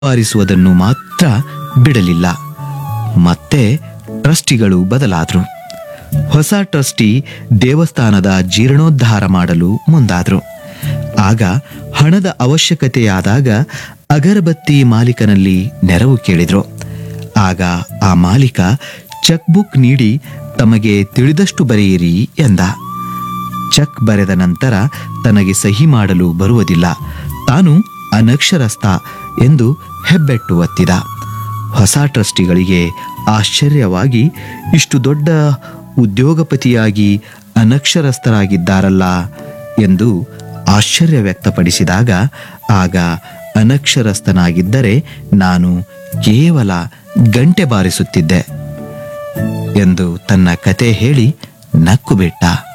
ಬಾರಿಸುವುದನ್ನು ಮಾತ್ರ ಬಿಡಲಿಲ್ಲ ಮತ್ತೆ ಟ್ರಸ್ಟಿಗಳು ಬದಲಾದ್ರು ಹೊಸ ಟ್ರಸ್ಟಿ ದೇವಸ್ಥಾನದ ಜೀರ್ಣೋದ್ಧಾರ ಮಾಡಲು ಮುಂದಾದ್ರು ಆಗ ಹಣದ ಅವಶ್ಯಕತೆಯಾದಾಗ ಅಗರಬತ್ತಿ ಮಾಲೀಕನಲ್ಲಿ ನೆರವು ಕೇಳಿದ್ರು ಆಗ ಆ ಮಾಲೀಕ ಚೆಕ್ ಬುಕ್ ನೀಡಿ ತಮಗೆ ತಿಳಿದಷ್ಟು ಬರೆಯಿರಿ ಎಂದ ಚೆಕ್ ಬರೆದ ನಂತರ ತನಗೆ ಸಹಿ ಮಾಡಲು ಬರುವುದಿಲ್ಲ ತಾನು ಅನಕ್ಷರಸ್ಥ ಎಂದು ಹೆಬ್ಬೆಟ್ಟು ಒತ್ತಿದ ಹೊಸ ಟ್ರಸ್ಟಿಗಳಿಗೆ ಆಶ್ಚರ್ಯವಾಗಿ ಇಷ್ಟು ದೊಡ್ಡ ಉದ್ಯೋಗಪತಿಯಾಗಿ ಅನಕ್ಷರಸ್ಥರಾಗಿದ್ದಾರಲ್ಲ ಎಂದು ಆಶ್ಚರ್ಯ ವ್ಯಕ್ತಪಡಿಸಿದಾಗ ಆಗ ಅನಕ್ಷರಸ್ಥನಾಗಿದ್ದರೆ ನಾನು ಕೇವಲ ಗಂಟೆ ಬಾರಿಸುತ್ತಿದ್ದೆ ಎಂದು ತನ್ನ ಕತೆ ಹೇಳಿ ನಕ್ಕು ಬಿಟ್ಟ